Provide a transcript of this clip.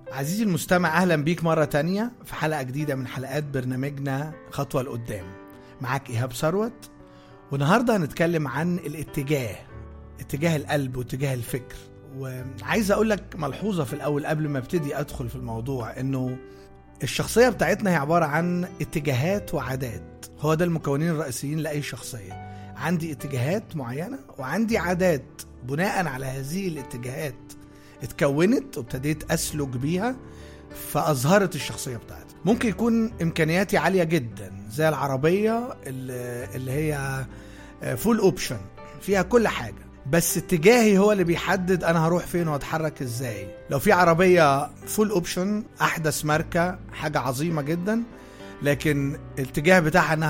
عزيزي المستمع أهلا بيك مرة تانية في حلقة جديدة من حلقات برنامجنا خطوة لقدام معاك إيهاب ثروت والنهاردة هنتكلم عن الاتجاه اتجاه القلب واتجاه الفكر وعايز أقول لك ملحوظة في الأول قبل ما ابتدي أدخل في الموضوع إنه الشخصية بتاعتنا هي عبارة عن اتجاهات وعادات هو ده المكونين الرئيسيين لأي شخصية عندي اتجاهات معينة وعندي عادات بناء على هذه الاتجاهات اتكونت وابتديت أسلك بيها فأظهرت الشخصية بتاعتي ممكن يكون إمكانياتي عالية جدا زي العربية اللي اللي هي فول اوبشن فيها كل حاجة بس اتجاهي هو اللي بيحدد انا هروح فين واتحرك ازاي لو في عربية فول اوبشن احدث ماركة حاجة عظيمة جدا لكن الاتجاه بتاعها انها